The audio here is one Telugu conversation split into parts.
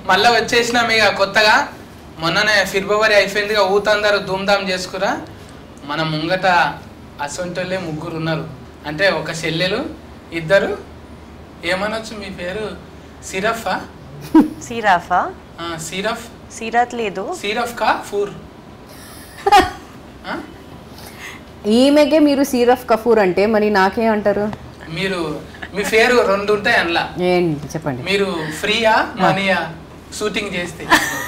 మళ్ళీ వచ్చేసినాం ఇక కొత్తగా మొన్ననే ఫిబ్రవరి అయిపోయిందిగా ఊతందరూ ధూమ్ధామ్ చేసుకురా మన ముంగట అసొంటోళ్ళే ముగ్గురు ఉన్నారు అంటే ఒక చెల్లెలు ఇద్దరు ఏమనొచ్చు మీ పేరు సిరఫా సీరాఫా ఆ, సిరఫ్ సీరాత్ లేదు సిరఫ్ కా ఫూర్ ఆ? ఈమెకే మీరు సీరఫ్ కఫూర్ అంటే మరి నాకే అంటారు మీరు మీ పేరు రెండు ఉంటాయి అందులో ఏంటి చెప్పండి మీరు ఫ్రీయా మనీయా షూటింగ్ చేస్తే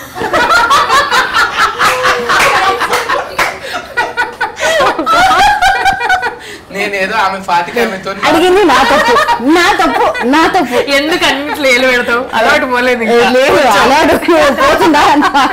నేనేదో ఆమె ఫాతిక ఆమెతో అడిగింది నా తప్పు నా తప్పు నా తప్పు ఎందుకు అన్నిట్లో ఏలు పెడతావు అలవాటు పోలేదు ఏ, ఇంకా. లేదు అలాడు పోతుందా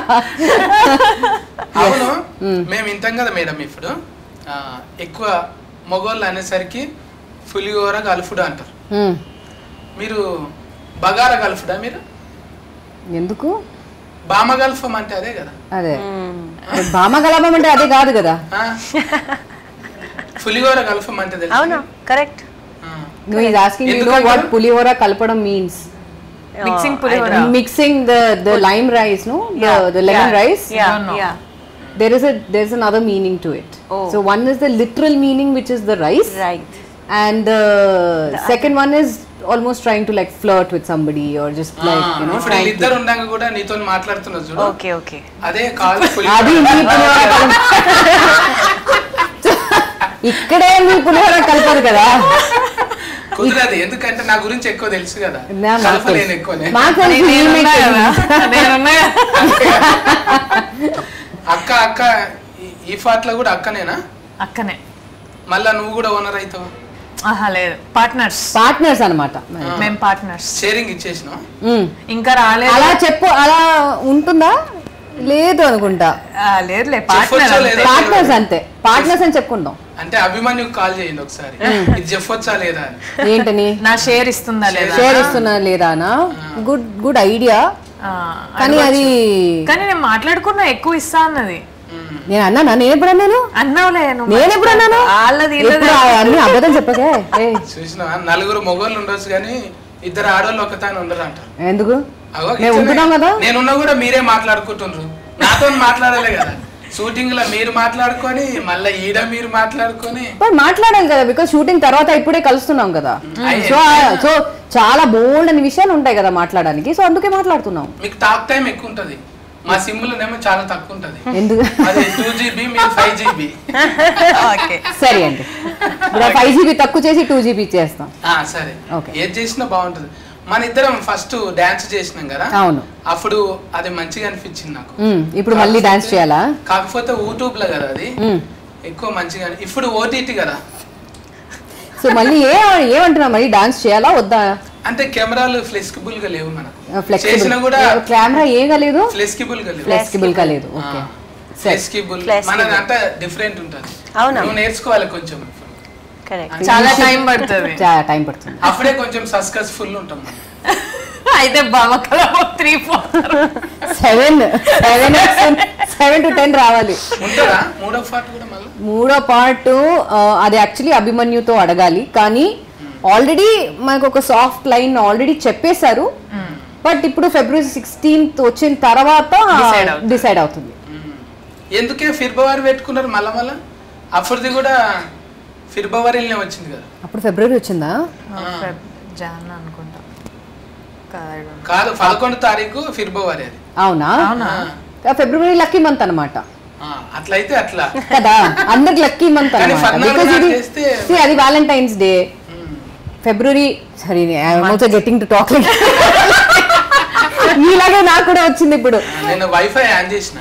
అవును మేము వింటాం కదా మేడం ఇప్పుడు ఆ, ఎక్కువ మగవాళ్ళు అనేసరికి పులిహోర కలుపుడు అంటారు ఉమ్, మీరు బగారా కలుపుడా మీరు ఎందుకు బామ కలుపం అంటే అదే కదా అదే బామ గలాపం అంటే అదే కాదు కదా ఆ? పులిహోర కలుపం అంటే తెలుసు అవునా కరెక్ట్ నువ్వు ఇది ఆస్కింగ్ యూ నో ఎందుకంటారు? వాట్ పులిహోర కలపడం means mixing pulihora mixing the the lime rice no the the lemon rice yeah don't know. Yeah there is a there's another meaning to it Oh. so one is the literal meaning which is the rice right and the, second one is almost trying to like flirt with somebody or just like you know ఇప్పుడు trying to వీళ్ళిద్దరు ఉండగా కూడా నీతో మాట్లాడుతున్నారు చూడు ఓకే ఓకే అదే కాల్ అది పులిహోర మీ పులిహోర కలప ఇక్కడే మీ పులిహోర కలపదు కదా కుదరదు ఎందుకంటే నా గురించి ఎక్కువ తెలుసు కదా నా- మాకు కలపలేను తెలుసు. ఎక్కువనే మాకు తెలుసు, ఈమె నేనున్నా కదా తెలియదు. నేనున్నా కదా. అక్క అక్క ఈ- ఈ ఫాట్ లో కూడా అక్కనేనా అక్కనే మళ్ళా నువ్వు కూడా ఓనర్ అవుతావు ఆహా లేదు పార్ట్నర్స్ పార్ట్నర్స్ అనమాట మేము పార్ట్నర్స్ షేరింగ్ ఇచ్చేసినావు ఇంకా రాలేదు అలా చెప్పు అలా ఉంటుందా లేదు అనుకుంటా ఆ, లేదులే చెప్పొచ్చో పార్ట్నర్ లేదో పార్ట్నర్స్ అంతే పార్ట్నర్స్ అని చెప్పుకుందాం అంటే అభిమన్యుకు కాల్ చేయండి ఒకసారి ఇది చెప్పొచ్చా లేదా అని ఏంటని నా షేర్ ఇస్తుందా లేదా షేర్ ఇస్తున్నా లేదానా గుడ్ గుడ్ ఐడియా ఆ, కానీ అది కానీ నేను మాట్లాడుకున్నా ఎక్కువ ఇస్తా అన్నది నేను అన్నానా నేను ఎప్పుడు అన్నాను అన్నావులే నువ్వు నేను ఎప్పుడు అన్నాను వాళ్ళది ఎప్పుడు అన్ని అబద్ధం చెప్పకే ఏయ్, చూసిన నలుగురు మొగోళ్ళు ఉండొచ్చు కానీ ఇద్దరు ఆడవాళ్ళు ఒకతాని ఉండరు అంటారు ఎందుకు అగో మేము ఇట్లనే. ఉంటున్నాం కదా నేనున్నా కూడా మీరే మాట్లాడుకుంటుండ్రు నాతో మాట్లాడాలి కదా షూటింగ్ లో మీరు మాట్లాడుకొని మళ్ళీ ఈడ మీరు మాట్లాడుకొని మరి మాట్లాడాలి కదా బికాస్ షూటింగ్ తర్వాత ఇప్పుడే కలుస్తున్నాం కదా అయ్యే. సో సో చాలా బోల్డ్ అని విషయాలు ఉంటాయి కదా మాట్లాడడానికి సో అందుకే మాట్లాడుతున్నాం మీకు టాక్ టైం ఎక్కువ ఉంటది మా సిమ్లోనేమో చాలా తక్కువ ఉంటది ఎందుకు అది టూ జీబీ మీరు ఫైవ్ జీబీ ఓకే సరే అండి ఫైవ్ జీబీ తక్కువ చేసి టూ జీబీ చేస్తాం సరే Okay. ఏది చేసినా బాగుంటది మన ఇద్దరం ఫస్ట్ డాన్స్ చేసినాం కదా అవును అప్పుడు అది మంచిగా అనిపించింది నాకు ఉమ్, ఇప్పుడు మళ్ళీ డాన్స్ చేయాలా కాకపోతే యూట్యూబ్ లో కదా అది ఉమ్. ఎక్కువ మంచిగా అని- ఇప్పుడు ఓటీటీ కదా సో మళ్ళీ ఏ ఏమంటున్నా మరి డాన్స్ చేయాలా వద్దా అంటే కెమెరాలు ఫ్లెక్సిబుల్ గా లేవు మనకు చేసినా ఫ్లెక్సిబుల్ కూడా కెమెరా ఏగా లేదు ఫ్లెక్సిబుల్ గా లేవు ఫ్లెక్సిబుల్ గా లేదు ఓకే ఫ్లెక్సిబుల్ Flexible. మనది అంతా డిఫరెంట్ ఉంటది అవునా? నువ్వు నేర్చుకోవాలి కొంచెం కరెక్ట్ చాలా టైం పడుతుంది చాలా టైం పడుతుంది అప్పుడే కొంచెం సక్సెస్ఫుల్ ఉంటాం మనం. అయితే బావ three four seven seven seven to ten రావాలి ఉంటుందా మూడో పార్ట్ కూడా మళ్ళీ మూడో పార్ట్ అది యాక్చువల్లీ అభిమన్యుతో అడగాలి కానీ ఆల్రెడీ మనకు ఒక సాఫ్ట్ లైన్ ఆల్రెడీ చెప్పేశారు బట్ ఇప్పుడు ఫిబ్రవరి సిక్స్టీన్త్ వచ్చిన తర్వాత Decide అవుతుంది. డిసైడ్ అవుతుంది ఎందుకే ఫిబ్రవరి పెట్టుకున్నారు మళ్ళా మళ్ళా అప్పుడుది కూడా ఫిబ్రవరిలోనే వచ్చింది కదా అప్పుడు ఫిబ్రవరి వచ్చిందా జాన్ అనుకుంటా కాదు కాదు పదకొండు తారీఖు ఫిబ్రవరి అది అవునా ఆ, ఫిబ్రవరి లక్కీ మంత్ అన్నమాట ఆ, అట్లయితే అట్లా కదా అందరికి లక్కీ మంత్ కానీ అన్నమాట పద్నాలుగు బికాజ్ ఇది నాడు చేస్తే see, అది వ్యాలంటైన్స్ డే ఫిబ్రవరి సరే I'm also getting to talk మీలాగే నాకు కూడా వచ్చింది ఇప్పుడు నేను వైఫై ఆన్ చేసిన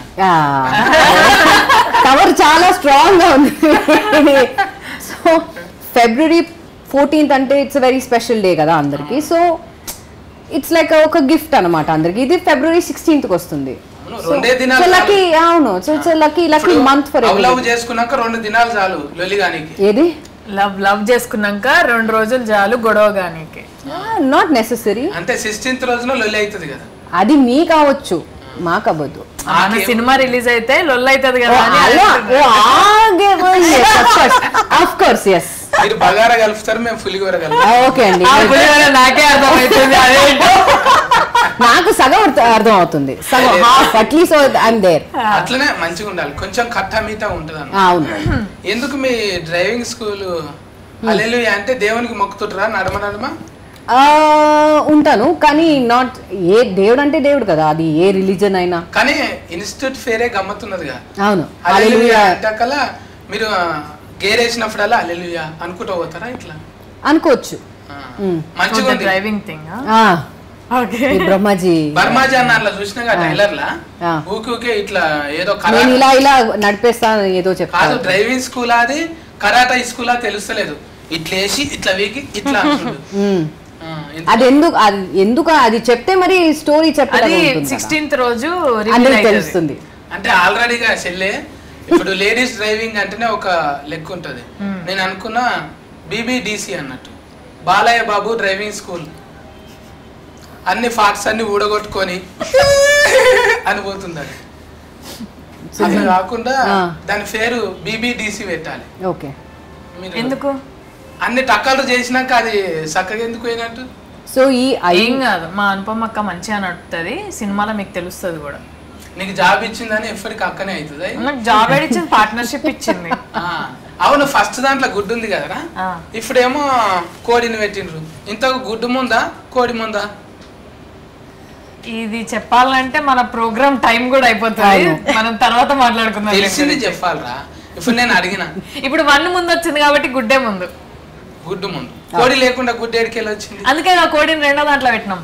కవర్ చాలా స్ట్రాంగ్ గా ఉంది సో ఫిబ్రవరి ఫోర్టీన్త్ అంటే ఇట్స్ వెరీ స్పెషల్ డే కదా అందరికి సో ఇట్స్ లైక్ ఒక గిఫ్ట్ అన్నమాట అందరికి ఇది ఫిబ్రవరి సిక్స్టీన్త్ కి వస్తుంది అవును, రెండే దినాలు లక్కీ అవును so it's lucky lucky month for love చేసుకున్నాక రెండు దినాలు చాలు లొల్లిగానికి ఏది లవ్ లవ్ చేసుకున్నాక రెండు రోజులు చాలు గొడవ గానికి నాట్ నెసెసరీ అంటే సిక్స్టీన్త్ రోజున లొల్లి అవుతుంది కదా అది మీ కావచ్చు మాకు అవ్వదు మన సినిమా రిలీజ్ అయితే లొల్ అవుతుంది కదా అని ఆఫ్ కోర్స్ ఎస్ మీరు బగారా కలుపుతారు మేము పులిగోర కలుపుతాం ఓకే అండి ఆ పులిహోర నాకే అర్థమవుతుంది అదేంటో నాకు సగం అర్థ- అర్థం అవుతుంది సగం హాఫ్ అట్లీస్ట్ ఐఎమ్ దేర్ అట్లనే మంచిగా ఉండాలి కొంచెం కట్టా మీట ఉంటుంది అన్న అవును ఎందుకు మీ డ్రైవింగ్ స్కూల్ అల్లెలు అంటే దేవునికి మొక్కుతుంటారా నడమ నడమ ఆ, ఉంటాను కానీ నాట్ ఏ దేవుడు అంటే దేవుడు కదా అది ఏ రిలీజన్ అయినా కానీ ఇన్స్టిట్యూట్ ఫేరే గమ్మత్తున్నదిగా అవును అల్లెలుయా Hallelujah అంటాకల్లా మీరు గేర్ వేసినప్పుడల్లా అల్లెలుయా అనుకుంటూ పోతారా ఇట్లా అనుకోవచ్చు ఆ. మ్. మంచిగా ఉంది డ్రైవింగ్ థింగ్ ఆ, ఓకే ఈ బ్రహ్మాజీ బర్మాజీ అన్న అట్లా చూసినాగా ట్రైలర్ లా ఆ. ఊకి ఊకే ఇట్లా ఏదో నేను కరాటే ఇలా ఇలా నడిపేస్తాను ఏదో కాదు చెప్తాను డ్రైవింగ్ స్కూల్ అది కరాటా స్కూల్ తెలుస్తలేదు ఇట్లా వేసి ఇట్లా వీకి ఇట్లా అంటుండు. మ్. ఆ, ఎంత- అది ఎందుకు అది ఎందుకు అది చెప్తే మరి స్టోరీ అది చెప్పాలి సిక్స్టీన్త్ రోజు రివీల్ అందరికి అవుతుంది తెలుస్తుంది అంటే ఆల్రెడీగా చెల్లె ఇప్పుడు లేడీస్ డ్రైవింగ్ అంటేనే ఒక లెక్క ఉంటది నేను అనుకున్నా బీబీడిసి అన్నట్టు బాలయ్య బాబు డ్రైవింగ్ స్కూల్ అన్ని ఫాట్స్ అన్ని ఊడగొట్టుకొని అని పోతుంది అది అట్లా కాకుండా ఆ. దాని పేరు బీబీడిసి పెట్టాలి ఓకే మీరు ఎందుకు అన్ని టక్కలు చేసినాక అది చక్కగా ఎందుకు పోయినట్టు సో ఈ ఐ ఏం కాదు మా అనుపమ అక్క మంచిగా నడుపుతుంది సినిమాలో మీకు తెలుస్తుంది కూడా నీకు జాబ్ ఇచ్చిందని ఎప్పటికి అక్కనే అవుతుంది నాకు జాబ్ ఇచ్చింది పార్ట్నర్షిప్ ఇచ్చింది ఆ, అవును ఫస్ట్ దాంట్లో గుడ్డు ఉంది కదరా ఆ. ఇప్పుడేమో కోడిని పెట్టిండ్రు ఇంత గుడ్డు ముందా కోడి ముందా ఇది చెప్పాలంటే మన ప్రోగ్రామ్ టైం కూడా అయిపోతుంది అవును. మనం తర్వాత మాట్లాడుకుందాం దీని తెలిసింది గురించి. చెప్పాలరా ఇప్పుడు నేను అడిగిన ఇప్పుడు వన్ ముందు వచ్చింది కాబట్టి గుడ్డే ముందు గుడ్డు ముందు కోడి లేకుండా గుడ్డు ఎడికెళ్ళి వచ్చింది అందుకే ఆ కోడిని రెండో దాంట్లో పెట్టినాం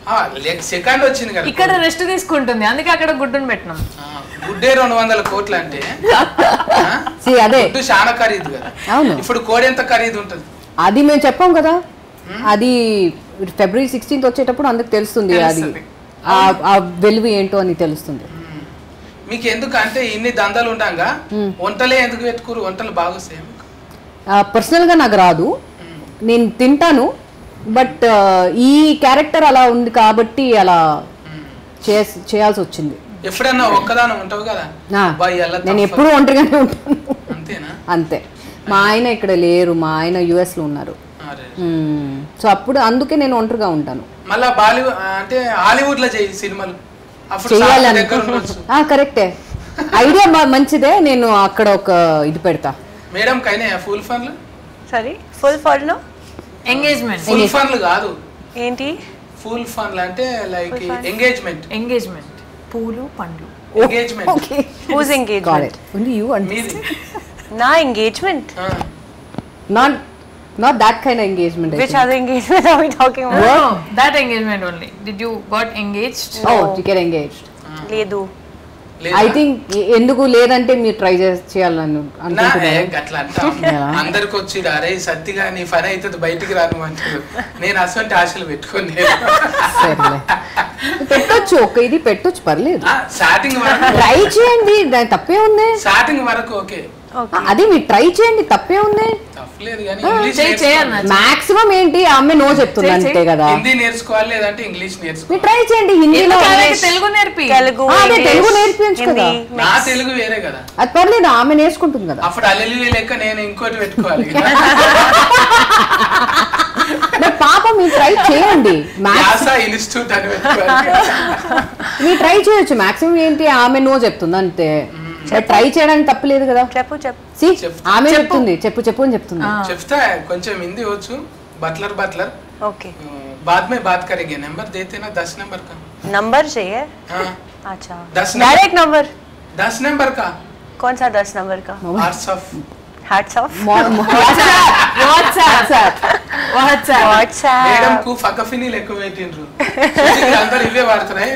సెకండ్ వచ్చింది కదా ఇక్కడ రెస్ట్ తీసుకుంటుంది అందుకే అక్కడ గుడ్డుని పెట్టినాం ఆ, గుడ్డే రెండు వందల కోట్లు అంటే ఆ? See, అదే గుడ్డు చాలా ఖరీదు కదా అవును ఇప్పుడు కోడి ఎంత ఖరీదు ఉంటుంది అది మేము చెప్పాం కదా అది ఫిబ్రవరి సిక్స్టీన్త్ వచ్చేటప్పుడు అందుకు తెలుస్తుంది అది తెలుస్తుంది. ఆ- ఆ వెలుగు ఏంటో అని తెలుస్తుంది మీకు ఎందుకు అంటే ఇన్ని దందాలు ఉండంగా వంటలే ఎందుకు పెట్టుకోరు వంటలు బాగొస్తాయి మీకు పర్సనల్గా నాకు రాదు నేను తింటాను బట్ ఈ క్యారెక్టర్ అలా ఉంది కాబట్టి అలా చేస్- చేయాల్సి వచ్చింది ఎప్పుడన్నా ఒక్కదానం ఉంటావు కదా ఆ, అబ్బా, ఇవాళ నేను తప్ప- ఎప్పుడూ ఒంటరిగానే ఉంటాను అంతేనా అంతే మా ఆయన ఇక్కడ లేరు మా ఆయన US లో ఉన్నారు అరే. సో అప్పుడు అందుకే నేను ఒంటరిగా ఉంటాను మళ్ళా బాలీవుడ్ అంటే హాలీవుడ్ లో చేయి సినిమాలు అప్పుడు సార్ చేయాలని దగ్గర ఉండొచ్చు కరెక్టే ఐడియా మంచిదే నేను అక్కడ ఒక ఇది పెడతా మేడం కైనా ఫుల్ ఫన్లు sorry full fall engagement full ఫన్లు కాదు ఏంటి ఫుల్ ఫన్లు అంటే లైక్ ఎంగేజ్మెంట్ ఎంగేజ్మెంట్ పూలు పండ్లు engagement okay whose engagement only you and మీది నా ఎంగేజ్మెంట్ ఆ. Not not that kind engagement which other engagement are we talking about that engagement only did you got engaged oh you get engaged లేదు లేదా? ఐ థింక్ ఎందుకు లేదంటే మీరు ట్రై చేయాలని నా ఏ, అనుకుంటున్నారు గట్లా అంటాం ఎలా? అందరికి వచ్చి అరే సత్తిగా నీ పని అవుతుంది బయటికి రాను అంటారు నేను అసలు ఆశలు పెట్టుకోండి సరేలే పెట్టొచ్చు ఒక ఇది పెట్టొచ్చు పర్లేదు స్టార్టింగ్ వరకు ట్రై చేయండి దాని తప్పే ఉంది స్టార్టింగ్ వరకు ఓకే అది మీరు ట్రై చేయండి తప్పే ఉంది తప్పలేదు కానీ ఇంగ్లీష్ చేయి నేర్చుకోవాలి. చేయన్న మాక్సిమం ఏంటి ఆ అమ్మాయి నో చెప్తుంది చెయ్, అంతే కదా హిందీ నేర్చుకోవాలి లేదంటే ఇంగ్లీష్ మీరు నేర్చుకోవాలి ట్రై చేయండి హిందీలో తెలుగు నేర్పి తెలుగు ఆ, అదే English, తెలుగు నేర్పించు కదా. హిందీ నా తెలుగు వేరే కదా అది పర్లేదు ఆమె నేర్చుకుంటుంది కదా అప్పుడు అల్లెలు లెక్క నేను ఇంకోటి పెట్టుకోవాలి మరి పాప మీరు ట్రై చేయండి మ్యాక్స్ యాస ఇన్స్టిట్యూట్ అని పెట్టుకోవాలి మీరు ట్రై చేయొచ్చు మాక్సిమం ఏంటి ఆమె నో చెప్తుంది అంతే ట్రై చేయడానికి తప్పలేదు కదా చెప్పు చెప్పు సి చెప్పు. ఆమె చెప్తుంది చెప్పు చెప్పు అని చెప్తుంది చెప్తా కొంచెం హిందీ వచ్చు బట్లర్ బట్లర్ ओके बाद में बात करेंगे नंबर देते ना दस नंबर का नंबर चाहिए हाँ अच्छा दस नंबर डायरेक्ट नंबर दस नंबर का कौन सा दस नंबर का arts of hats off WhatsApp WhatsApp WhatsApp madam WhatsApp కు ఫకఫిని లెక్క పెట్టిండ్రు అందరు ఇవే వాడుతున్నాయి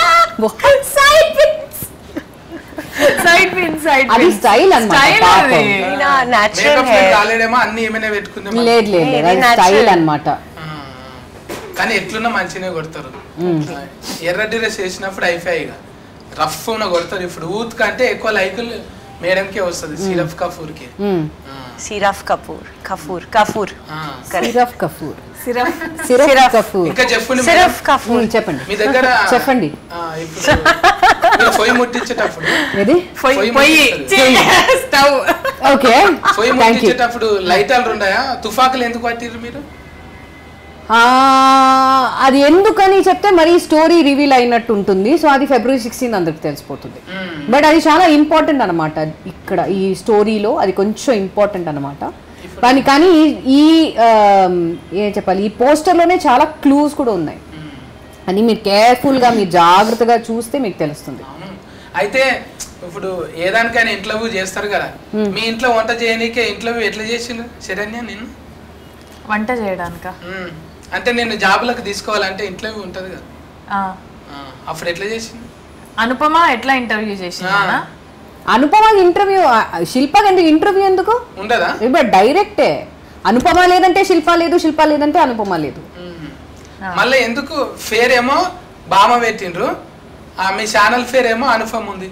సైడ్ పిన్ సైడ్ అది స్టైల్ అన్నమాట స్టైల్ పాపం. అది नेचुरल మేకప్ है కాలేడేమో అన్ని ఏమైనా పెట్టుకుందాం లేదు లేదు ఇది అది natural. స్టైల్ అన్నమాట కానీ ఎట్లున్నా మంచినే కొడతారు ఎర్ర డ్రెస్ వేసినప్పుడు అయిపోయాయి ఇక రఫ్ ఉన్న కొడతారు ఇప్పుడు ఊత్ కంటే ఎక్కువ లైకులు మేడంకే వస్తుంది సిరఫ్ కఫూర్ కి మ్మ్. सिरफ कपूर कपूर कपूर సిరఫ్ కఫూర్ సిరప్ సిరఫ్ సిరఫ్. కఫూర్ ఇంకా చెప్పండి सिर्फ మేడం. कपूर మ్మ్, చెప్పండి మీ దగ్గర చెప్పండి. ఆ, ఇప్పుడు మీరు పొయ్యి ముట్టించేటప్పుడు ఏది పొయ్యి పొయ్యి పొయ్యి ముట్టిస్తారు. స్టవ్ ఓకే పొయ్యి థ్యాంక్ యూ ముట్టించేటప్పుడు లైటాలు ఉన్నాయా తుఫాకులు ఎందుకు పట్టిర్రు మీరు ఆ, అది ఎందుకని చెప్తే మరి స్టోరీ రివీల్ అయినట్టు ఉంటుంది సో అది ఫిబ్రవరి సిక్స్టీన్ అందరికి తెలిసిపోతుంది మ్మ్. బట్ అది చాలా ఇంపార్టెంట్ అనమాట ఇక్కడ ఈ స్టోరీలో అది కొంచెం ఇంపార్టెంట్ అనమాట కానీ కానీ ఈ- ఈ ఆమ్, ఏం చెప్పాలి ఈ పోస్టర్లోనే చాలా క్లూస్ కూడా ఉన్నాయి మ్మ్. అని మీరు కేర్ఫుల్గా మీరు జాగ్రత్తగా చూస్తే మీకు తెలుస్తుంది అవును అయితే ఇప్పుడు ఏదానికైనా ఇంటర్వ్యూ చేస్తారు కదా మీ ఇంట్లో వంట చేయనీకే ఇంటర్వ్యూ ఎట్లా చేసిండు శరణ్య నేను వంట చేయడానిక అంటే నేను జాబులకు తీసుకోవాలంటే ఇంటర్వ్యూ ఉంటుంది కదా ఆ, అప్పుడు ఎట్లా చేసిండు అనుపమ ఎట్లా ఇంటర్వ్యూ చేసిందా ఆ. అనుపమ ఇంటర్వ్యూ శిల్పకి ఎందుకు ఇంటర్వ్యూ ఎందుకు ఉండదా ఇప్పుడు డైరెక్టే అనుపమ లేదంటే శిల్ప లేదు శిల్ప లేదంటే అనుపమ లేదు మ్మ్. మళ్ళీ ఎందుకు ఫేర్ ఏమో బామ పెట్టిండ్రు ఆ, మీ ఛానల్ ఫేర్ ఏమో అనుఫమ్ ఉంది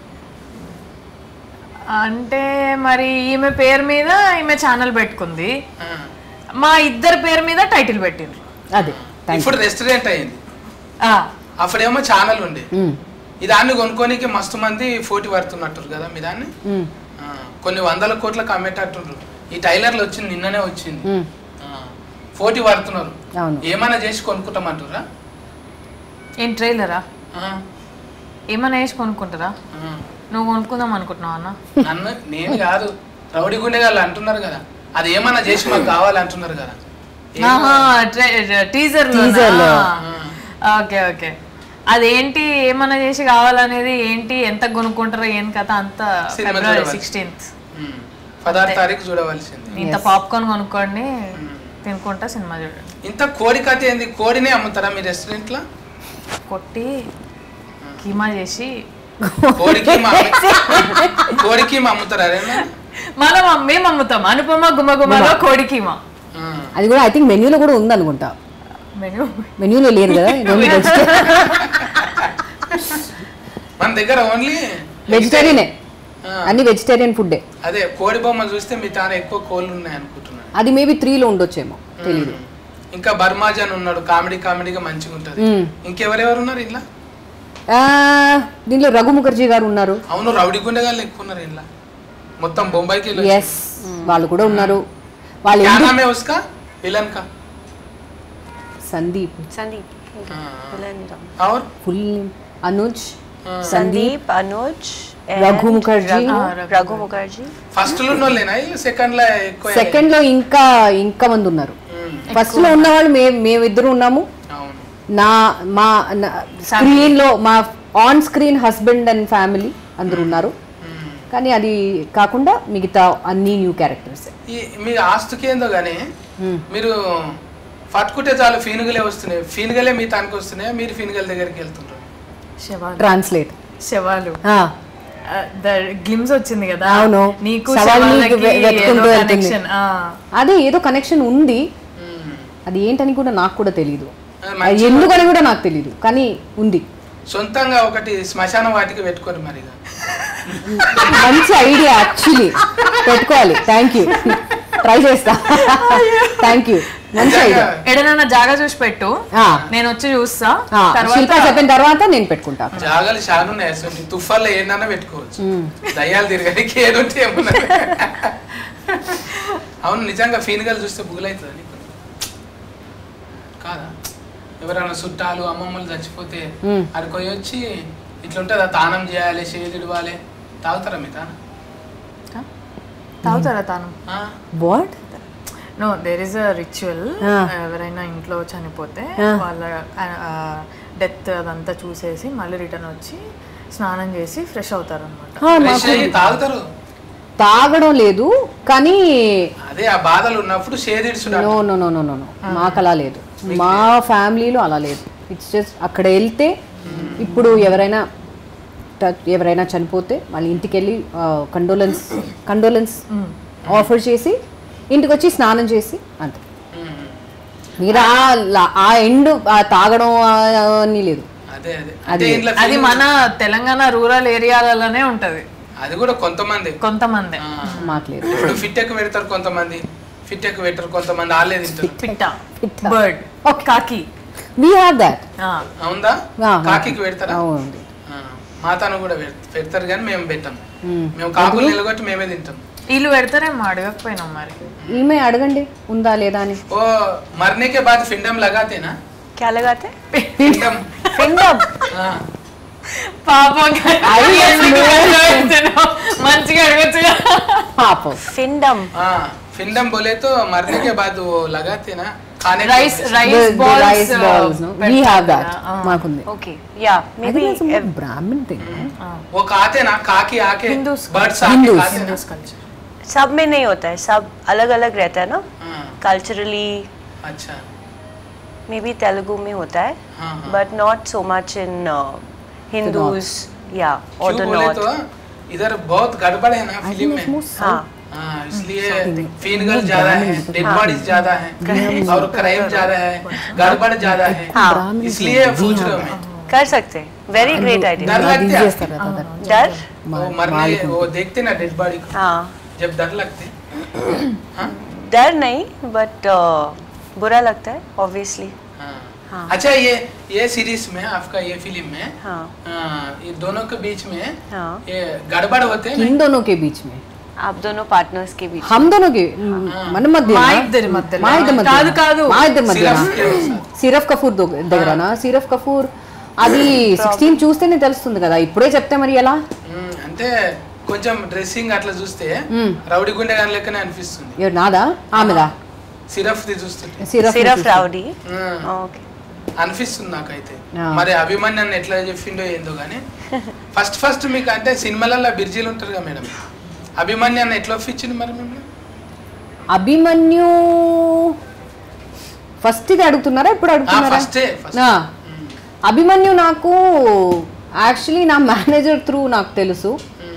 అంటే మరి ఈమె పేరు మీద ఈమె ఛానల్ పెట్టుకుంది ఆ. మా ఇద్దరి పేరు మీద టైటిల్ పెట్టిండ్రు అదే థ్యాంక్ ఇప్పుడు రెస్టారెంట్ అయింది ఆ, అప్పుడేమో ఛానల్ ఉండే యూ ఈ దాన్ని కొనుక్కోనికి మస్తు మంది పోటీ పడుతున్నట్టు కదా మీ దాన్ని ఆ, కొన్ని వందల కోట్లకు అమ్మేటట్టుండ్రు ఈ టైలర్లు వచ్చింది నిన్ననే వచ్చింది ఆ, పోటీ పడుతున్నారు అవును ఏమైనా చేసి కొనుక్కుంటామంటారా ఏం ట్రైలరా ఆ, ఏమన్నా వేసి కొనుక్కుంటారా ఆ. నువ్వు కొనుక్కుందాం అనుకుంటున్నావు అన్న నన్ను నేను కాదు రౌడీ గుండెగాళ్ళు అంటున్నారు కదా అది ఏమన్నా చేసి మాకు కావాలి అంటున్నారు కదా టీజర్ Teaser లో. ఓకే ఓకే అదేంటి ఏమన్నా చేసి కావాలనేది ఏంటి ఎంత కొనుక్కుంటారో ఏం కథ అంత సినిమా ఫిబ్రవరి చూడవాలి. సిక్స్టీన్త్ ఉమ్. పదహారు తారీఖు చూడవలసింది ఇంత పాప్కార్న్ కొనుక్కోండి తినుకుంటా సినిమా చూడండి ఇంత కోడి కథ ఏంది కోడినే అమ్ముతారా మీ రెస్టారెంట్లో కొట్టి కీమా చేసి కోడికి మా కోడికి మా అమ్ముతారా అదేనా మనం అమ్- మేము అమ్ముతాం అనుపమ గుమగుమలో కోడి కీమా ఆ. అది కూడా ఐ థింక్ మెన్యూలో కూడా ఉంది అనుకుంటా మెను మెన్యూలో లేదు కదా ఇది ఓన్లీ మన దగ్గర ఓన్లీ వెజిటేరియనే ఆ. అన్ని వెజిటేరియన్ ఫుడ్డే అదే కోడి బొమ్మ చూస్తే మీ తాను ఎక్కువ కోళ్ళు ఉన్నాయి అనుకుంటున్నాను అది మేబీ త్రీలో ఉండొచ్చేమో తెలీదు ఇంకా బర్మాజన్ ఉన్నాడు కామెడీ కామెడీగా మంచిగా ఉంటది మ్మ్. ఇంకెవరెవరు ఉన్నారు ఇంట్లో ఆ, దీంట్లో రఘు ముఖర్జీ గారు ఉన్నారు అవును రౌడీ గుండెగాళ్ళు ఎక్కువ ఉన్నారు ఇంట్లో మొత్తం బొంబాయికి వెళ్ళి ఎస్ వాళ్ళు కూడా ఉన్నారు వాళ్ళు क्या ఎందుకు नाम है उसका विलन का సందీప్ Sandeep. हाँ। Villain का. और ఫుల్ అనుజ్ हाँ। Sandeep, Anuj, and Raghu Mukherjee. Raghu, Ah, Raghu Raghu Mukherjee. First లో ఉన్నోళ్ళేనా సెకండ్ లో ఎక్కువ సెకండ్ లో ఇంకా ఇంకా మంది ఉన్నారు మ్మ్. ఫస్ట్ లో ఉన్న వాళ్ళు మే మేమిద్దరు ఉన్నాము అవును నా మా స్క్రీన్ లో మా on screen husband and family అందరు ఉన్నారు మ్మ్. కానీ అది కాకుండా మిగతా అన్ని న్యూ క్యారెక్టర్స్ ఈ మీ ఆస్తుకి ఏందో గానీ మీరు పట్టుకుంటే చాలు ఫీనుగలే వస్తున్నాయి ఫీనుగలే మీ తానికి వస్తున్నాయి మీరు ఫీనుగల దగ్గరికి వెళ్తుంటారు శవాలు ట్రాన్స్లేట్ శవాలు గ్లిమ్స్ వచ్చింది కదా అవును. నీకు శవాలు నీకు శవాలకి వె- వెతుకుంటూ ఏదో వెళ్తుంది. connection. ఆ. అదే ఏదో కనెక్షన్ ఉంది మ్మ్. అది ఏంటని కూడా నాకు కూడా తెలియదు అది మంచి- అది ఎందుకని కూడా నాకు తెలియదు కానీ ఉంది సొంతంగా ఒకటి శ్మశాన వాటికి పెట్టుకోరు మరి ఇక. మంచి ఐడియా యాక్చువల్లీ పెట్టుకోవాలి థ్యాంక్ యూ ట్రై చేస్తా థ్యాంక్ యూ మంచి ఐడియా ఎడనన్నా జాగా చూసి పెట్టు ఆ. నేను వచ్చి చూస్తా శిల్ప తర్వాత చెప్పిన తర్వాత నేను పెట్టుకుంటా జాగాలు చాలా ఉన్నాయి అసలు తుఫాన్లో ఏదన్నా పెట్టుకోవచ్చు దయ్యాలు తిరగడానికి ఏదుంటే ఏమన్నా అవును నిజంగా ఫీనుగలు చూస్తే బుగులవుతుంది నీకు కాదా ఎవరైనా చుట్టాలు అమ్మమ్మలు చచ్చిపోతే మ్మ్. అడికి వచ్చి ఇట్లుంటుంది తానం చేయాలి చేదిడవాలి తాగుతారా మీ తాను తాగుతారా తాను ఆ? What no there is a ritual ఆ. ఎవరైనా ఇంట్లో చనిపోతే ఆ. వాళ్ళ డెత్ అదంతా చూసేసి మళ్ళీ రిటర్న్ వచ్చి స్నానం చేసి ఫ్రెష్ అవుతారు అనమాట ఫ్రెష్ అయ్యి తాగుతారు తాగడం లేదు కానీ అదే ఆ బాధలు ఉన్నప్పుడు చేదిడుచుడు no no no no no no మాకు అలా లేదు మా ఫ్యామిలీలో అలా లేదు ఇట్స్ జస్ట్ అక్కడ వెళ్తే ఇప్పుడు ఎవరైనా ట- ఎవరైనా చనిపోతే వాళ్ళ ఇంటికి వెళ్ళి కండోలెన్స్ కండోలెన్స్ ఆఫర్ చేసి ఇంటికి వచ్చి స్నానం చేసి అంతే మ్మ్. మీరు ఆ లా- ఆ ఎండ్ ఆ తాగడం ఆ అన్నీ లేదు అదే అదే అంటే ఇంట్లో అది మన తెలంగాణ రూరల్ ఏరియాలలోనే ఉంటది అది కూడా కొంతమంది కొంతమంది ఆ. మాకు లేదు ఇప్పుడు ఫిట్ ఎక్కువ పెడతారు కొంతమంది ఫిట్ ఎక్కువ పెట్టరు కొంతమంది ఆలే తింటారు పిట్ట పిట్ట. బర్డ్ కాకి వీ హ్యావ్ దాట్ ఆ. అవుందా ఆ, కాకికి పెడతారా అవునండి ఆ, మాతాను కూడా పెడత- పెడతారు కానీ మేము పెట్టాం మ్మ్. మేము కాకులు నిలగొట్టి మేమే తింటాం వీళ్ళు పెడతారేమో అడగకపోయినాం మరి ఈమె అడగండి ఉందా లేదా అని वो मरने के बाद फिंडम लगाते ना क्या लगाते फिंडम फिंडम हाँ పాపం మంచిగా అడగచ్చు పాపం फिंडम हाँ फिंडम बोले तो मरने के बाद वो लगाते ना खाने के రైస్ लिए। Rice balls rice balls we have that మాకుంది okay yeah may be Brahman thing वो खाते ना खा के आके Hindus का। बर्ड्स आके Hindus। खाते ना కల్చర్ सब में नहीं होता है सब अलग अलग रहता है ना हाँ, कल्चरली अच्छा मे बी तेलुगु में होता है हाँ हाँ but not so much in Hindus या और द क्यों बोले नॉर्थ तो इधर बहुत गड़बड़ है ना फिल्म में हाँ हाँ इसलिए फीनगल ज्यादा है डेड बॉडीज ज्यादा है और क्राइम ज्यादा है गड़बड़ ज्यादा है हाँ इसलिए पूछ रहा हूँ मैं कर सकते हैं वेरी ग्रेट आइडिया डर लगता है చేస్తారు కదా डर वो मरने वो देखते ना डेड बॉडी को हाँ जब डर लगते हाँ डर नहीं बट बुरा लगता है ऑब्वियसली हाँ हाँ। अच्छा ये ये सीरीज में आपका ये फिल्म में हाँ हाँ, ये दोनों के बीच में हाँ ये गड़बड़ होते हैं इन दोनों के बीच में आप दोनों पार्टनर्स के बीच हम दोनों के మన మధ్య మా ఇద్దరి మధ్యలో. మా ఇద్దరి మధ్య కాదు, కాదు. మా ఇద్దరి మధ్య సిరఫ్ के साथ। సిరఫ్ కపూర్ దొ- దగ్గరనా సిరఫ్ కపూర్ అది సిక్స్టీన్ చూస్తేనే తెలుస్తుంది కదా ఇప్పుడే చెప్తే మరి ఎలా మ్మ్, అంటే కొంచెం డ్రెస్సింగ్ అట్లా చూస్తే మ్మ్. రౌడీ గుండె గాని లెక్కనే అనిపిస్తుంది ఎవరు నాదా ఆమెదా సిరఫ్ ది చూస్తుంటే సిరఫ్ सिर्फ राउडी మ్మ్. ओके అనిపిస్తుంది నాకైతే ఆ. మరి అభిమన్యాన్ని ఎట్లా చెప్పిండో ఏందో కానీ ఫస్ట్ ఫస్ట్ మీకు అంటే సినిమాలలో బిర్జీలు ఉంటారు కదా మేడం అభిమన్యాన్ని ఎట్లా ఒప్పించింది మరి మిమ్మల్ని అభిమన్యు ఫస్ట్ ఇది అడుగుతున్నారా ఇప్పుడు అడుగుతున్నారా ఫస్టే ఫస్ట్ ఆ. అభిమన్యు నాకు యాక్చువల్లీ నా మేనేజర్ త్రూ నాకు తెలుసు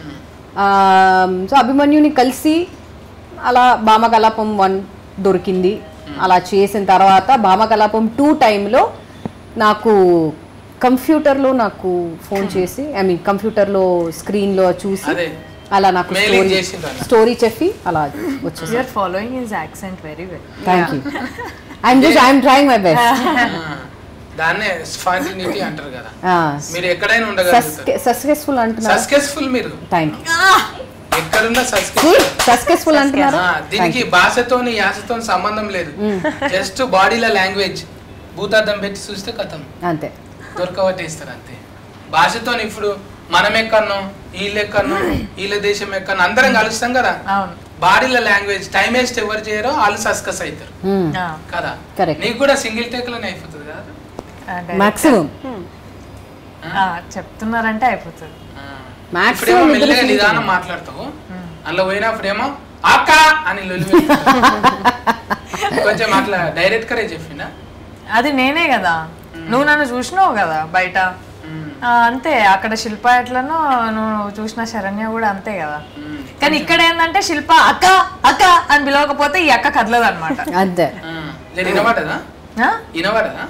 సో అభిమన్యుని కలిసి అలా భామకలాపం వన్ దొరికింది అలా చేసిన తర్వాత భామకలాపం టూ టైంలో నాకు కంప్యూటర్లో నాకు ఫోన్ చేసి ఐ మీన్ కంప్యూటర్లో స్క్రీన్లో చూసి అదే అలా నాకు Mailing స్టోరీ చేసిండ్రు అలా. స్టోరీ చెప్పి అలా వచ్చేసి you're following his accent very well thank you I'm just I'm trying my best దాన్నే స్పాంటినిటీ అంటారు కదా మీరు ఎక్కడైనా ఉండగలుగుతారు సక్సెస్ఫుల్ అంటున్నారు సక్సెస్ఫుల్ మీరు థ్యాంక్ ఎక్కడున్నా యూ సక్సెస్ సక్సెస్ఫుల్ అంటున్నారు దీనికి భాషతోని యాసతోని సంబంధం లేదు జస్ట్ బాడీలో లాంగ్వేజ్ భూతార్థం పెట్టి చూస్తే కథం అంతే దొరకబట్టేస్తారు అంతే భాషతో ఇప్పుడు మనం ఎక్కన్నో వీళ్ళు ఎక్కన్నో వీళ్ళ దేశం ఎక్కన్నో అందరం కలుస్తాం కదా అవును బాడీల లాంగ్వేజ్ టైం వేస్ట్ ఎవరు చేయరో వాళ్ళు సస్కస్ అవుతారు Hmm. ఆ, కదా Correct. నీకు కూడా సింగిల్ టేక్ లోనే అయిపోతుంది కదా అంటే, మాక్సిమం ఆ, చెప్తున్నారంటే అయిపోతుంది ఆ. Maximum ఇప్పుడేమో ఇద్దరు మెల్లగా single. నిదానం మాట్లాడతావు అందులో పోయినప్పుడేమో అక్క అని లొల్లి పెడతావు. కొంచెం అట్లా డైరెక్ట్ కరే చెప్పిందా అది నేనే కదా నువ్వు నన్ను చూసినావు కదా బయట ఆ, అంతే అక్కడ శిల్ప ఎట్లనో నువ్వు చూసిన శరణ్య కూడా అంతే కదా కానీ ఇక్కడ ఏంటంటే శిల్ప అక్క అక్క అని పిలవకపోతే ఈ అక్క కదలదు అనమాట అంతే నేను వినబడదా వినబడదా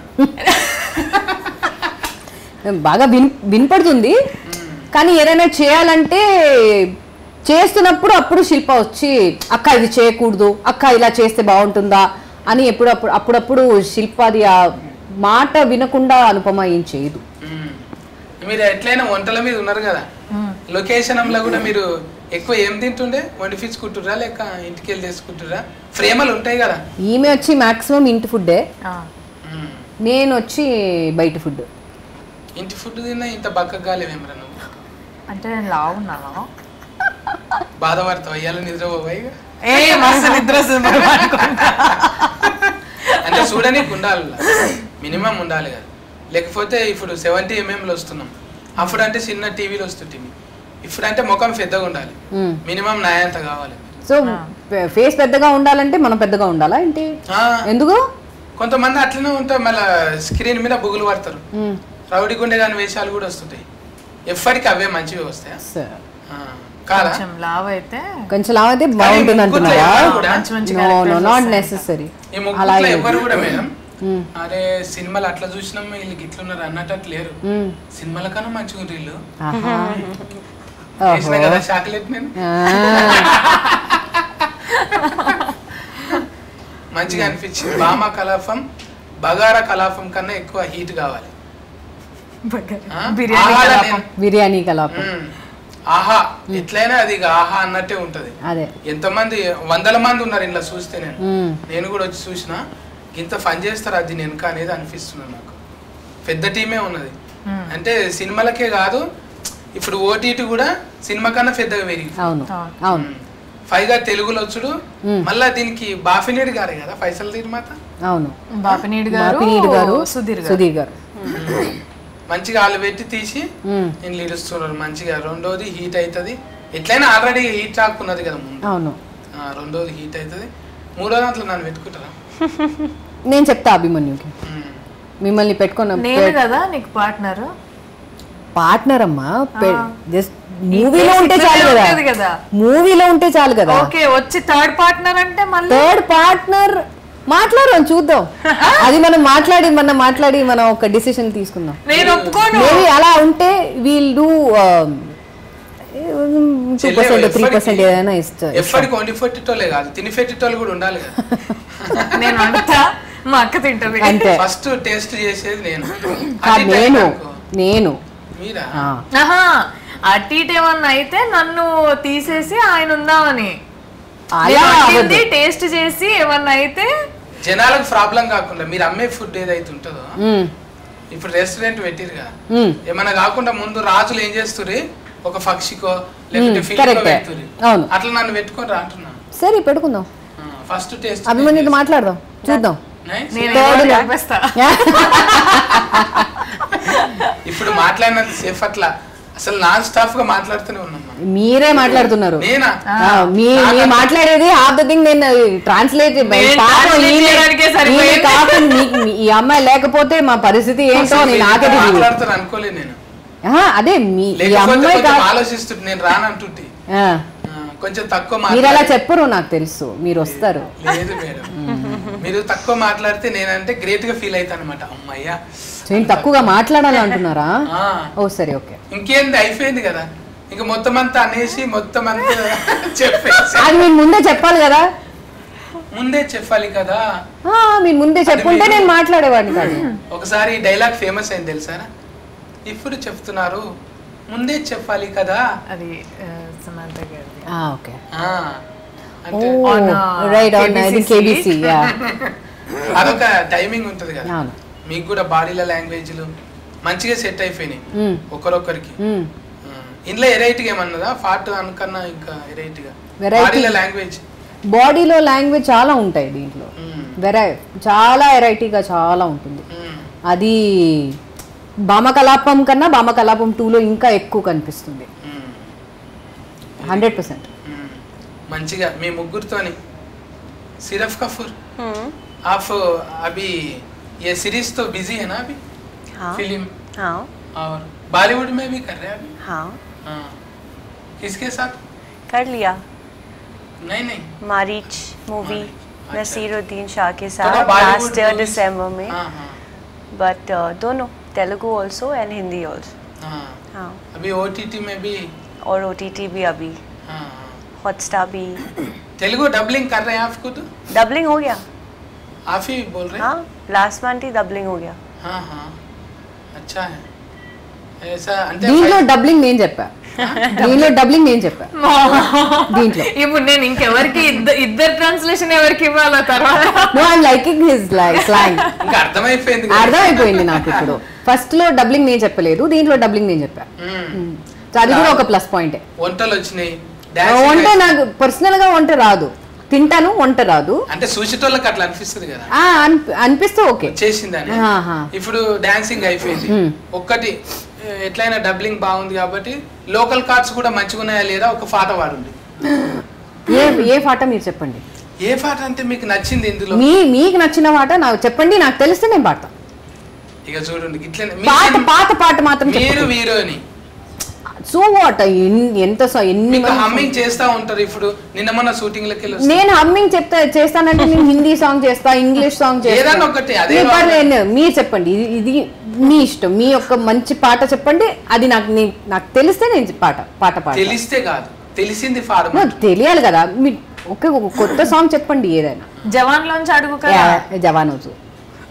బాగా విన్ వినపడుతుంది కానీ ఏదైనా చేయాలంటే చేస్తున్నప్పుడు అప్పుడు శిల్ప వచ్చి అక్క ఇది చేయకూడదు అక్క ఇలా చేస్తే బాగుంటుందా అని ఎప్పుడు అప్పుడు అప్పుడప్పుడు శిల్ప అది ఆ మాట వినకుండా అనుపమ ఏం చేయదు మ్మ్. మీరు ఎట్లయినా వంటల మీద ఉన్నారు కదా లొకేషన్లో కూడా మీరు ఎక్కువ ఏం తింటుండే వండిపించుకుంటుర్రా లేక ఇంటికి వెళ్ళి తీసుకుంటుర్రా ఫ్రేమలు ఉంటాయి కదా ఈమె వచ్చి మాక్సిమం ఇంటి ఫుడ్డే మ్మ్. నేను వచ్చి బయట ఫుడ్ ఇంటి ఫుడ్ తిన్నా ఇంత బక్కగా కాలేవేమరా నువ్వు అంటే నేను లావున్నాను బాధపడతావు అయ్యాల నిద్రపోయి ఏ మస్తు నిద్ర వస్తుంది మరి పడుకుంటా. అంటే చూడనీకి ఉండాలి మినిమం ఉండాలి కదా లేకపోతే ఇప్పుడు సెవెంటీ ఎంఎంలో వస్తున్నాం అప్పుడు అంటే చిన్న టీవీలో వస్తుంటుంది ఇప్పుడు అంటే ముఖం పెద్దగా ఉండాలి మ్మ్. మినిమం నాయంత కావాలి సో ఫేస్ పెద్దగా ఉండాలంటే మనం పెద్దగా ఉండాలా ఏంటి ఆ, ఎందుకు కొంతమంది అట్లనే ఉంటారు మళ్ళీ స్క్రీన్ మీద బుగులు పడతారు మ్మ్. రౌడీ గుండె కాని వేషాలు కూడా వస్తుంటాయి ఎప్పటికీ అవే మంచివి వస్తాయా సరే. ఆ, కాదా కొంచెం లావ్ అయితే కొంచెం లావు అయితే బాగుంటుంది ముగ్గురు అంటున్నారా ఎవరు కూడా మంచి మంచి నో నో characters నాట్ వస్తాయి. నెసెసరీ ఈ ముగ్గురులో ఎవరు కూడా మేడం మ్మ్. అరే సినిమాలు అట్లా చూసినాం వీళ్ళు ఇట్లున్నారు అన్నట్టు లేరు మ్మ్. సినిమాల కన్నా మంచిగా ఉంది వీళ్ళు ఆహా. చేసిన కదా చాక్లెట్ నేను ఆ. మంచిగా అనిపించింది బామ కలాపం బగారా కలాపం కన్నా ఎక్కువ హీట్ కావాలి ఆ? బిర్యానీ ఆహార కలాపం. నేను- బిర్యానీ కలాపం మ్మ్. ఆహా ఎట్లయినా అది ఇక ఆహా అన్నట్టే ఉంటది అదే ఎంతమంది వందల మంది ఉన్నారు ఇంట్లో చూస్తే నేను మ్మ్. నేను కూడా వచ్చి చూసిన ఇంత ఫన్ చేస్తారు అది నేను అనేది అనిపిస్తుంది నాకు పెద్ద టీమే ఉన్నది అంటే సినిమాలకే కాదు ఇప్పుడు ఓటీటీ కూడా సినిమా కన్నా పెద్దగా పెరిగి అవును అవును పైగా తెలుగులో వచ్చుడు మ్మ్. మళ్ళా దీనికి బాఫినేడు గారే కదా పైసలు నిర్మాత అవును బాపినీడు గారు బాపినీడు గారు సుధీర్ గారు సుధీర్ గారు మంచిగా వాళ్ళు పెట్టి తీసి మ్మ్. నేను ఇడుస్తున్నారు మంచిగా రెండోది హీట్ అవుతుంది ఎట్లయినా ఆల్రెడీ హీట్ రాకున్నది కదా ముందు అవును ఆ, రెండోది హీట్ అవుతుంది మూడో దాంట్లో నన్ను పెట్టుకుంటారా నేను చెప్తా అభిమన్యుకి మ్మ్. మిమ్మల్ని పెట్టుకున్న నేను కదా నీకు పార్ట్నర్ పార్ట్నర్ అమ్మా జస్ట్ మూవీలో ఉంటే ఇట్లనే చాలు కదా ఉంటది కదా. మూవీలో ఉంటే చాలు కదా ఓకే వచ్చి థర్డ్ పార్ట్నర్ అంటే మళ్ళీ థర్డ్ పార్ట్నర్ మాట్లాడదాం చూద్దాం అది మనం మాట్లాడి మనం మాట్లాడి మనం ఒక డిసిషన్ తీసుకుందాం నేను ఒప్పుకోను మేబీ అలా ఉంటే we'll do two percent three percent ఏదైనా ఇస్తా ఎప్పటికి వండి పెట్టేటోళ్ళే కాదు తిని పెట్టేటోళ్ళు కూడా ఉండాలి కదా నేను వండుతా మా అక్క తింటది అంతే ఫస్ట్ టేస్ట్ చేసేది నేను కాదు, అది నేను నాకు. నేను మీరా ఆ, ఆహా అటు ఇటు ఏమన్నా అయితే నన్ను తీసేసి ఆయన ఉందామని అలా అవ్వద్దు. టేస్ట్ చేసి ఏమన్నా అయితే జనాలకు ప్రాబ్లం కాకుండా మీరు అమ్మే ఫుడ్ ఏదైతే ఉంటుందో మ్మ్, ఇప్పుడు రెస్టారెంట్ పెట్టిరుగా మ్మ్. ఏమన్నా కాకుండా ముందు రాజులు ఏం చేస్తుర్రి ఒక పక్షికో లేకపోతే మ్మ్, ఫిలికో correct. పెడుతుర్రి అవును. అట్లా నన్ను పెట్టుకొని రా అంటున్నా సరే పెట్టుకుందాం ఫస్ట్ టేస్ట్ అభిమన్యుతో మాట్లాడదాం చూద్దాం నేను Third ఏదో లో. చెప్పేస్తా ఇప్పుడు మాట్లాడినంత సేఫ్ అట్లా అసలు నాన్ స్టాఫ్ గా మాట్లాడుతూనే ఉన్నాం మనం. మీరే మాట్లాడుతున్నారు నేనా ఆ, మీ మీ మాట్లాడేది హాఫ్ ద థింగ్ నేను ట్రాన్స్లేట్ నేను translate చేయడానికే సరిపోయింది. ఈ అమ్మాయి లేకపోతే మా పరిస్థితి ఏంటో అసలు అని మీరు నాకే ఇంత తెలియదు మాట్లాడతారు అనుకోలేదు నేను ఆహా, అదే మీ ఈ లేకపోతే అమ్మాయి కొంచెం కా- ఆలోచిస్తుంటే నేను రానంటుంటే ఆ, ఆ, కొంచెం తక్కువ మీరు అలా మాట్లాడే చెప్పరు నాకు తెలుసు మీరు వస్తారు లేదు మేడం మీరు తక్కువ మాట్లాడితే నేనంటే గ్రేట్ గా ఫీల్ అవుతాను అనమాట అమ్మయ్యా నేను తక్కువగా మాట్లాడాలి అంటున్నారా ఆ, ఓ సరే ఓకే ఇంకేంది అయిపోయింది కదా ఇంకా మొత్తం అంతా అనేసి మొత్తం అంతా చెప్పేసి అది మీరు ముందే చెప్పాలి కదా ముందే చెప్పాలి కదా ఆ, మీరు ముందే చెప్పుంటే నేను మాట్లాడేవాడిని కాదు ఒకసారి ఈ డైలాగ్ ఫేమస్ అయింది తెలుసారా ఇప్పుడు చెప్తున్నారు ముందే చెప్పాలి కదా అది ఆ, సమంత గారిది ఆ, ఓకే ఆ అంటే On, uh, రైట్ అవును ఇది KBC. కేబీసీ అదొక టైమింగ్ ఉంటది కదా అవును మీకు కూడా బాడీల లాంగ్వేజ్లు మంచిగా సెట్ అయిపోయినాయి మ్మ్. ఒకరొకరికి మ్మ్. ఇందులో ఎరైట్గా ఏమన్నదా ఫాట్ అనుకన్నా ఇంకా ఎరైట్గా Variety. బాడీల లాంగ్వేజ్ బాడీలో లాంగ్వేజ్ చాలా ఉంటాయి దీంట్లో వెరై చాలా వెరైటీగా చాలా ఉంటుంది అది భామకలాపం కన్నా భామకలాపం టూలో ఇంకా ఎక్కువ కనిపిస్తుంది హండ్రెడ్ పర్సెంట్ మంచిగా మీ ముగ్గురితోని సిరఫ్ కఫూర్ हम्म, आप अभी ये सीरीज तो बिजी है ना अभी हाँ फिल्म हाँ और बॉलीवुड में भी कर रहे हैं अभी हाँ हाँ किसके साथ कर लिया नहीं नहीं मारीच मूवी मारीच, अच्छा। नसीरुद्दीन शाह के थोड़ा साथ बॉलीवुड लास्ट ईयर movies- दिसंबर में हाँ हाँ बट दोनों Telugu also and Hindi also हाँ हाँ अभी ओ में भी और ओ भी अभी हाँ हाँ हॉटस्टार भी तेलुगु डबलिंग कर रहे हैं आप खुद डबलिंग हो गया आप ही बोल रहे हैं हाँ लास्ट मंथ ही डबलिंग हो गया हाँ हाँ अच्छा है ऐसा అంటే దీంట్లో డబ్లింగ్ నేను చెప్పా దీంట్లో డబ్లింగ్ నేను చెప్పా దీంట్లో ఇప్పుడు నేను ఇంకెవరికి ఇద్దరు ఇద్దరు ట్రాన్స్లేషన్ ఎవరికి ఇవ్వాలో తర్వాత no I'm liking his like slang ఇంకా అర్థమైపోయింది కదా. అర్థమైపోయింది నాకు ఇప్పుడు ఫస్ట్ లో డబ్లింగ్ నేను చెప్పలేదు దీంట్లో డబ్లింగ్ నేను చెప్పా మ్మ్. సో అది కూడా ఒక ప్లస్ పాయింటే వంటలు వచ్చినాయి వంట డాన్స్ నాకు పర్సనల్ గా వంట రాదు తింటాను వంట రాదు అంటే చూసేటోళ్ళకి అట్లా అనిపిస్తుంది కదా ఆ, అనిపి- అనిపిస్తే ఓకే చేసిందని ఆహా. ఇప్పుడు డాన్సింగ్ అయిపోయింది మ్మ్. ఒక్కటి ఏ, ఎట్లయినా డబ్లింగ్ బాగుంది కాబట్టి లోకల్ కార్డ్స్ కూడా మంచిగా ఉన్నాయా లేదా ఒక పాట పాడండి ఏ ఏ పాట మీరు చెప్పండి ఏ పాట అంటే మీకు నచ్చింది ఇందులో మీ మీకు నచ్చిన పాట నాకు చెప్పండి నాకు తెలిస్తే నేను పాడతా ఇక చూడండి ఇట్లనే పాత పాత పాట మాత్రం మీరు హీరోని సో వాట్ ఎంత సో ఎన్ని మీకు మంది- హమ్మింగ్ చేస్తా ఉంటారు ఇప్పుడు నిన్న మొన్న షూటింగ్ లకి వెళ్ళి వస్తారు. నేను హమ్మింగ్ చెప్తా చేస్తానంటే నేను హిందీ సాంగ్ చేస్తా ఇంగ్లీష్ సాంగ్ చేస్తా ఏదన్నా ఒకటి, అదే మీరు కావాలి. పర్లేదు, మీరు చెప్పండి ఇది ఇది మీ ఇష్టం మీ యొక్క మంచి పాట చెప్పండి అది నాకు నే- నాకు తెలిస్తే నేను పాట పాట పాట తెలిస్తే కాదు తెలిసింది ఫార్మ్ తెలియాలి కదా మీరు ఒకే ఒక కొత్త సాంగ్ చెప్పండి ఏదైనా జవాన్ లోంచి అడుగు కదా యా, జవాన్ వచ్చు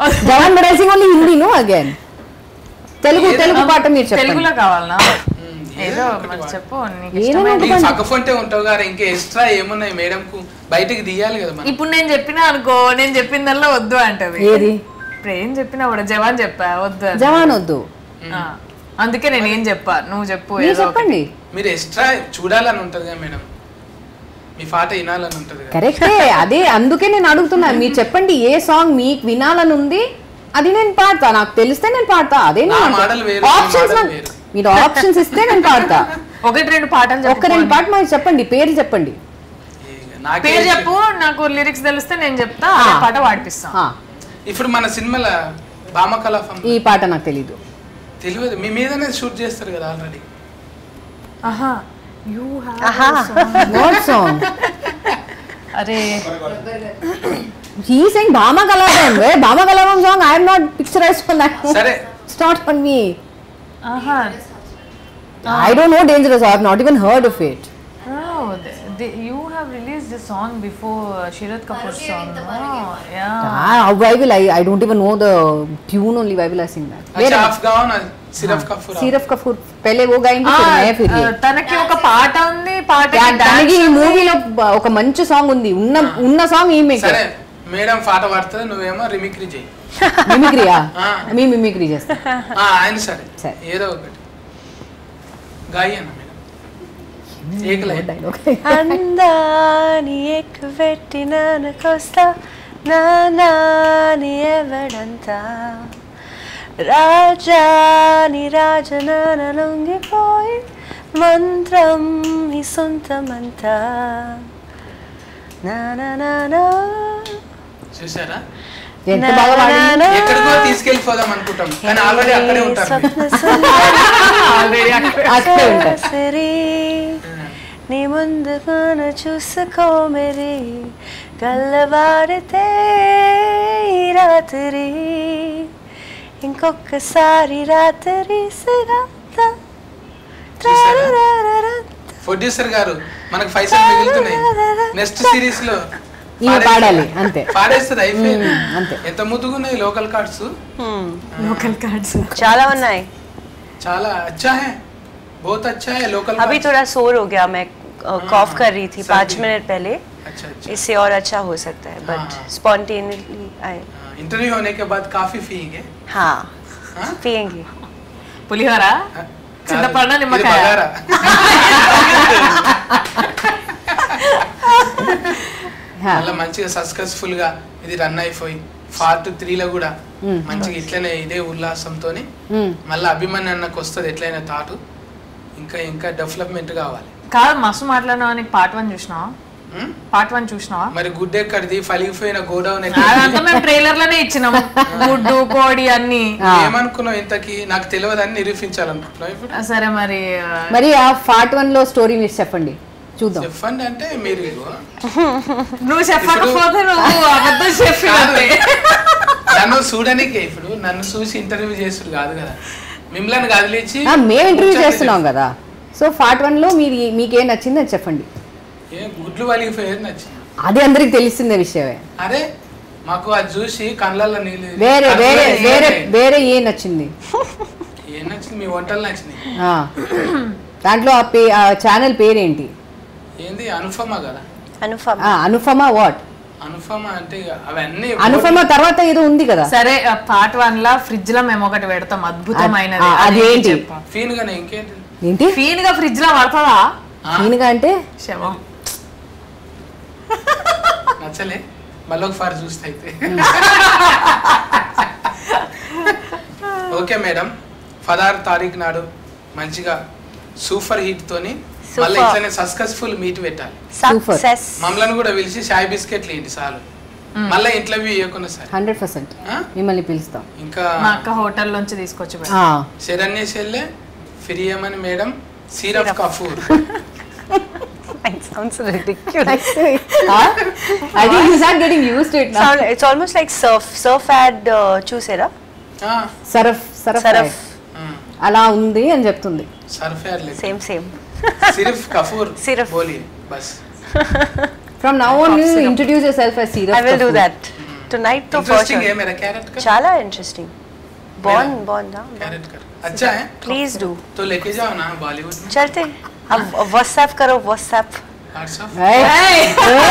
జవాన్ బడాల్సింగ్ only Hindi no again Telugu ఏదో- తెలుగు పాట మీరు చెప్పండి తెలుగులో కావాలనా ఏదో ఒకటి మరి వాడు. చెప్పు నీకు ఏదో ఇష్టమైన ఒకటి. నీకు పక్కఫొంటే ఉంటావు గారు ఇంకా ఎక్స్ట్రా ఏమున్నాయి మేడం కు బయటికి తీయాలి కదా మనం ఇప్పుడు నేను చెప్పినా అనుకో నేను చెప్పిందల్లా వద్దు అంటది ఏది ఇప్పుడు ఏం చెప్పినా కూడా జవాన్ చెప్పా వద్దు అని. జవాన్ వద్దు ఆ, అందుకే నేను ఏం చెప్పా నువ్వు చెప్పు మీరు ఏదో ఒకటి. చెప్పండి మీరు ఎక్స్ట్రా చూడాలని ఉంటది కదా మేడం మీ పాట వినాలని ఉంటది కదా కరెక్టే అదే అందుకే నేను అడుగుతున్నా మీరు చెప్పండి ఏ సాంగ్ మీకు వినాలని ఉంది అది నేను పాడతా నాకు తెలిస్తే నేను పాడతా అదే నా model వేరు, మీ ఆప్షన్స్ model వేరు. మీరు ఆప్షన్స్ ఇస్తే నేను పాడతా ఒకటి రెండు పాటలు చెప్పు ఒక్క రెండు పాట మాకు చెప్పండి పేర్లు చెప్పండి ఇక నాకే పేరు చెప్పు నాకు లిరిక్స్ తెలిస్తే నేను చెప్తా అదే ఆ. పాట పాడిపిస్తా ఆ, ఇప్పుడు మన సినిమాల భామ కలాఫం ఈ పాట నాకు తెలీదు తెలియదు మీ మీదనే షూట్ చేస్తారు కదా ఆల్రెడీ ఆహా యూ ఆహా. వాట్ సాంగ్ అరే హీ సెయింగ్ భామ కలాపం వే Bhama Kalapam song I'm not picturize for that సరే స్టార్ట్ ఫర్ మీ ఆహా I don't know dangerous I have not even heard of it Oh, the, the, you have released the song before uh, Shirat Kapoor's song. Oh, yeah. Ah, why will I? I don't even know the tune only. Why will I sing that? अच्छा आप गाओ ना सिर्फ कपूर सीरफ कपूर पहले वो गाएंगे फिर Ah, मैं फिर ये uh, తనకి ఒక పాట ఉంది పాట దా- దానికి ఈ మూవీలో ఒక మంచి సాంగ్ ఉంది ఉన్న ఉన్న సాంగ్ ఈమె సరే మేడం పాట పాడుతుంది నువ్వేమో రిమిక్రీ చేయి మిమిక్రీయా ఆ. మీ మిమిక్రీ చేస్తా ఆ, ఆయన సరే సరే. ఏదో ఒకటి గాయి అన్న మేడం ఏకలై డైలాగ్ అందాని ఎక్కువెట్టినానకొస్తా నా నాని ఎవడంతా రాజాని రాజనాన లొంగిపోయి మంత్రం నీ సొంతమంతా నా నా నా నా. చూసారా ఎంత బాగా పాడింది నా ఎక్కడికో తీసుకెళ్ళిపోదాం అనుకుంటాం కానీ ఆల్రెడీ అక్కడే ఉంటారు మీరు. స్వప్న సుందరి అక్కడే ఉంటారు సరే నీ ముందుగాన చూసుకో మరి కళ్ళవాడితే ఈ రాత్రి ఇంకొకసారి రాత్రి సిరాత ప్రొడ్యూసర్ గారు మనకు పైసలు మిగులుతున్నాయి నెక్స్ట్ సిరీస్ లో ఈమె పాడాలి అంతే పాడేస్తుంది అయిపోయింది మ్మ్, అంతే. ఎంత ముద్దుగున్నాయి లోకల్ కార్డ్స్ లోకల్ కార్డ్స్ చాలా ఉన్నాయి చాలా अच्छा है बहुत अच्छा है लोकल अभी cards। थोड़ा शोर हो गया मैं कॉफ कर रही थी पाँच सर्दी। मिनट पहले अच्छा अच्छा इससे और अच्छा हो सकता है बट हाँ। स्पॉन्टेनियसली आए इंटरव्यू होने के बाद काफी पिएंगे हाँ हाँ? पियेंगे పులిహోర हाँ? చింతపండు, ఇది నిమ్మకాయ. బగారా. హా. మళ్ళీ మంచిగా సక్సెస్ఫుల్ గా ఇది రన్ అయిపోయి పార్ట్ త్రీలో కూడా మంచిగా ఇట్లనే ఇదే ఉల్లాసంతో మ్మ్. మళ్ళీ అభిమన్యు అన్నకు వస్తుంది ఎట్లయినా తాటు ఇంకా ఇంకా డెవలప్మెంట్ కావాలి కాదు మస్తు మాట్లాడినావా నీకు పార్ట్ వన్ చూసినావా మ్మ్? పార్ట్ వన్ చూసినావా మరి గుడ్ ఎక్కడిది ఫలిగిపోయిన గోడౌన్ అదంతా మేము ట్రైలర్ లోనే ఇచ్చినాం గుడ్డు కోడి అన్ని ఆ. ఏమనుకున్నావు ఇంతకి నాకు తెలియదని నిరూపించాలనుకుంటున్నావు ఇప్పుడు ఆ, సరే మరి ఆ, మరి ఆ పార్ట్ వన్ లో స్టోరీ మీరు చెప్పండి చూద్దాం చెప్పండి అంటే మీరు ఇగో. నువ్వు చెప్పకపోతే నువ్వు అబద్ధం చెప్పినట్టే నన్ను చూడనికే ఇప్పుడు నన్ను చూసి ఇంటర్వ్యూ చేసుడు కాదు కదా మిమ్మల్ని కదిలించి ఆ, మేము ఇంటర్వ్యూ ముచ్చట్లు చేస్తున్నాం కదా సో పార్ట్ వన్ లో మీరు మీకేం నచ్చింది అది చెప్పండి ఏ గుడ్లు వలిగిపోయేది నచ్చింది అది అందరికి తెలిసిందే విషయమే అరే మాకు అది చూసి కళ్ళల్లో నీళ్ళు వేరే కళ్ళల్లో వేరే నీళ్ళు వేరే ఉన్నాయి. వేరే ఏం నచ్చింది ఏం నచ్చింది మీ వంటలు నచ్చినాయి ఆ. దాంట్లో ఆ పే ఆ ఛానల్ పేరేంటి ఏంది అనుపమ కదా अनुपम ఆ, అనుపమ వాట్ అనుపమ అంటే ఇక అవన్నీ అనుపమ తర్వాత ఏదో ఉంది కదా సరే పార్ట్ వన్ లా ఫ్రిడ్జ్ లో మేము ఒకటి పెడతాం అద్భుతమైనది ఆ, అది ఏంటి? చెప్పు. ఫీన్ గానే ఇంకేంటి ఏంటి ఫీన్ గా ఫ్రిడ్జ్ లో పడుతుందా ఆ, ఈయనగా అంటే శవం నచ్చలే మళ్ళీ ఒకసారి చూస్తే అయితే ఓకే మేడం పదహారు తారీఖు నాడు మంచిగా సూపర్ హిట్ తోని మళ్ళీ Super. ఇట్లనే సక్సెస్ఫుల్ మీట్ పెట్టాలి Super. सक्सेस మమ్మల్ని కూడా పిలిచి చాయ్ బిస్కెట్లు ఏంటి చాలు మళ్ళీ ఇంటర్వ్యూ ఇవ్వకుండా సరే హండ్రెడ్ పర్సెంట్ ఆ? మిమ్మల్ని పిలుస్తాం ఇంకా మా అక్క హోటల్ నుంచి తీసుకొచ్చి పెడతాం. ఆ, శరణ్య చెల్లె ఫిరియమని మేడం సీరఫ్ కఫూర్ It sounds ridiculous. ఆ? I think you start getting used to it now. Sound, it's almost like surf surf ad uh, చూసారా ఆ, సరఫ్ సరఫ్ సరఫ్ ఆ, అలా ఉంది అని చెప్తుంది సర్ఫేర్ లేదు సేమ్ సేమ్ సిరిఫ్ కఫూర్ సిరఫ్. బోలి బస్ from now on you introduce yourself as I will do that tonight తో ఫస్ట్ ఇంట్రెస్టింగ్ ఏ మేరా క్యారెట్ చాలా ఇంట్రెస్టింగ్ बॉन्ड बॉन्ड हाँ कैरेट कर अच्छा है प्लीज डू तो लेके जाओ ना बॉलीवुड में चलते हैं। अब व्हाट्सएप करो व्हाट्सएप व्हाट्सएप ఏయ్,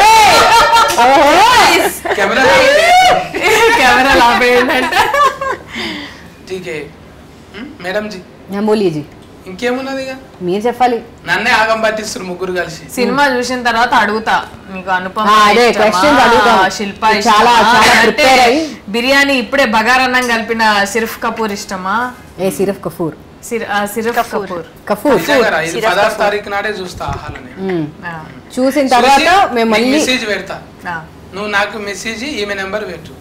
कैमरा కెమెరా లాపేయండి ठीक है हम्म, మేడం జీ నేను బోలియే జీ ఇంకేమున్నది ఇక మీరు చెప్పాలి నన్నే ఆగం పట్టిస్తారు ముగ్గురు కలిసి సినిమా చూసిన తర్వాత అడుగుతా మీకు అనుపమ ఆ, అదే, ఇష్టమా? questions అడుగుతాం. శిల్ప చాలా- ఇష్టమా? చాలా అంటే prepare అయ్యి. బిర్యానీ ఇప్పుడే బగారన్నం కలిపిన సిర్ఫ్ కపూర్ ఇష్టమా ఏ సిరఫ్ కఫూర్ సిర్- ఆ, సిర్ఫ్ కపూర్. కపూర్ కఫూర్ నిజంగా రా, ఇది సిరప్ పదహారు కప్పు. తారీఖు నాడే చూస్తా ఆహాలని మ్మ్. ఆ, చూసిన తర్వాత మేము మళ్ళీ మెసేజ్ పెడతా ఆ. నువ్వు నాకు మెసేజ్ ఈమె నెంబర్ పెట్టు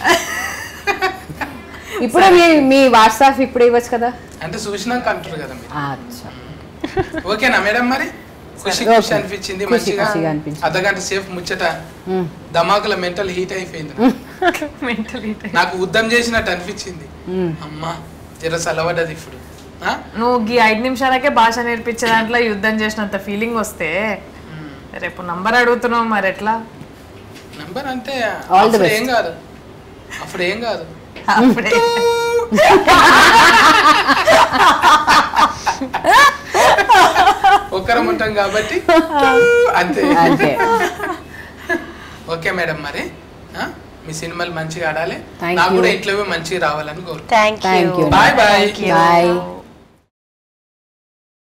ఇప్పుడే మీ మీ వాట్సాప్ ఇప్పుడు ఇవ్వచ్చు కదా అంటే చూసినాక అంటారు కదా మీరు అచ్చా ఓకేనా మేడం మరి ఖుషి ఓకే. ఖుషి అనిపించింది ఖుషి మంచిగా ఖుషిగా అనిపించింది. అర్ధగంట సేపు ముచ్చట మ్మ్. ధమాకుల మెంటల్ హీట్ అయిపోయింది Mentally tight. నాకు యుద్ధం చేసినట్టు అనిపించింది మ్మ్. అమ్మా జర సలవడ్డది ఇప్పుడు ఆ? నువ్వు ఈ ఐదు నిమిషాలకే భాష నేర్పించే దాంట్లో యుద్ధం చేసినంత ఫీలింగ్ వస్తే రేపు నంబర్ అడుగుతున్నావు మరి ఎట్లా నంబర్ అంటే All the అప్పుడు best. ఏం కాదు అప్పుడు ఏం కాదు అప్పుడే ఒక్కరం ఉంటాం కాబట్టి అంతే అంతే ఓకే మేడం మరి ఆ? మీ సినిమాలు మంచిగా ఆడాలి Thank నాకు you. కూడా ఇట్లవే మంచిగా రావాలని కోరు thank Thank you you. Bye bye. Thank you. Bye.